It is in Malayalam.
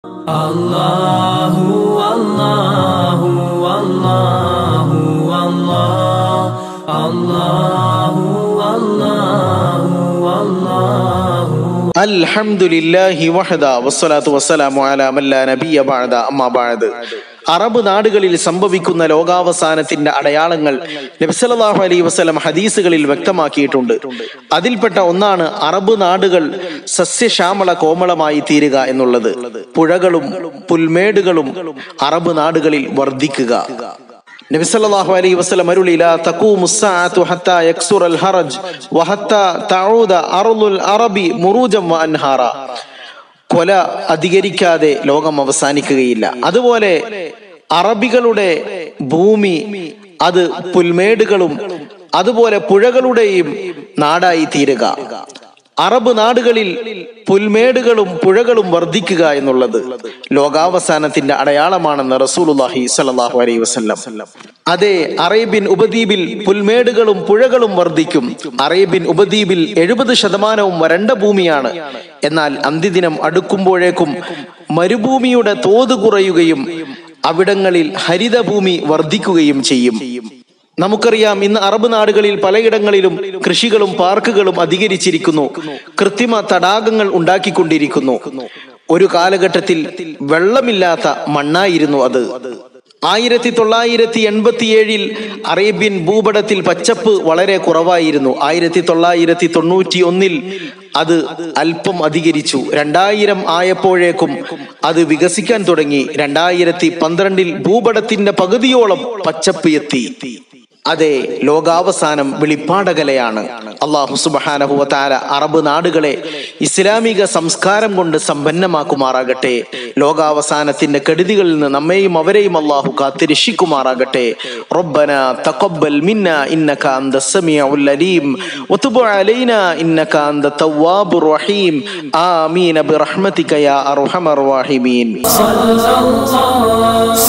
الله والله والله والله الله والله والله അൽഹംദുലില്ലാഹി വഹദ വസ്സലാത്തു വസ്സലാമു അലാ മല്ലാ നബിയ ബഅദ അമ്മാ ബഅദ് അറബ് നാടുകളിൽ സംഭവിക്കുന്ന ലോകാവസാനത്തിന്റെ അടയാളങ്ങൾ നബ്സലാഹു അലൈഹി വസല്ലം ഹദീസുകളിൽ വ്യക്തമാക്കിയിട്ടുണ്ട് അതിൽപ്പെട്ട ഒന്നാണ് അറബ് നാടുകൾ സസ്യശ്യാമള കോമളമായി തീരുക എന്നുള്ളത് പുഴകളും പുൽമേടുകളും അറബ് നാടുകളിൽ വർദ്ധിക്കുക നബി സല്ലല്ലാഹു അലൈഹി വസല്ലം അരുളി ലാ തഖൂമു الساعة حتى يكسر الحرج وحتى تعود أرض العرب മുറൂജം വഅൻഹാറ കൊല അധികരിക്കാതെ ലോകം അവസാനിക്കുകയില്ല അതുപോലെ അറബികളുടെ ഭൂമി അത് പുൽമേടുകളും അതുപോലെ പുഴകളുടെയും നാടായി തീരുക അറബ് നാടുകളിൽ പുൽമേടുകളും പുഴകളും വർദ്ധിക്കുക എന്നുള്ളത് ലോകാവസാനത്തിന്റെ അടയാളമാണെന്ന് റസൂലുള്ളാഹി സ്വല്ലല്ലാഹു അലൈഹി വസല്ലം അതെ അറേബ്യൻ ഉപദ്വീപിൽ പുൽമേടുകളും പുഴകളും വർദ്ധിക്കും അറേബ്യൻ ഉപദ്വീപിൽ എഴുപത് ശതമാനവും വരണ്ട ഭൂമിയാണ് എന്നാൽ അന്ത്യദിനം അടുക്കുമ്പോഴേക്കും മരുഭൂമിയുടെ തോത് കുറയുകയും അവിടങ്ങളിൽ ഹരിതഭൂമി വർദ്ധിക്കുകയും ചെയ്യും നമുക്കറിയാം ഇന്ന് അറബ് നാടുകളിൽ പലയിടങ്ങളിലും കൃഷികളും പാർക്കുകളും അധികരിച്ചിരിക്കുന്നു കൃത്രിമ തടാകങ്ങൾ ഉണ്ടാക്കിക്കൊണ്ടിരിക്കുന്നു ഒരു കാലഘട്ടത്തിൽ വെള്ളമില്ലാത്ത മണ്ണായിരുന്നു അത് ആയിരത്തി തൊള്ളായിരത്തി എൺപത്തിയേഴിൽ അറേബ്യൻ ഭൂപടത്തിൽ പച്ചപ്പ് വളരെ കുറവായിരുന്നു ആയിരത്തി തൊള്ളായിരത്തി തൊണ്ണൂറ്റി ഒന്നിൽ അത് അല്പം അധികരിച്ചു രണ്ടായിരം ആയപ്പോഴേക്കും അത് വികസിക്കാൻ തുടങ്ങി രണ്ടായിരത്തി പന്ത്രണ്ടിൽ ഭൂപടത്തിന്റെ പകുതിയോളം പച്ചപ്പ് എത്തി അതെ ലോകാവസാനം വെളിപ്പാടകലയാണ് അള്ളാഹു സുബഹാനഹുവ താര അറബ് നാടുകളെ ഇസ്ലാമിക സംസ്കാരം കൊണ്ട് സമ്പന്നമാക്കുമാറാകട്ടെ ലോകാവസാനത്തിന്റെ കെടുതികളിൽ നിന്ന് നമ്മെയും അവരെയും അള്ളാഹു കാത്തിരക്ഷിക്കുമാറാകട്ടെ റബ്ബന തഖബ്ബൽ മിന്ന ഇന്നക അന്ത സമീഉൽ അലീം വതുബ് അലൈന ഇന്നക അന്ത തവ്വാബുർ റഹീം ആമീൻ ബിറഹ്മതിക യാ അർഹമർ റഹീമീൻ صلى الله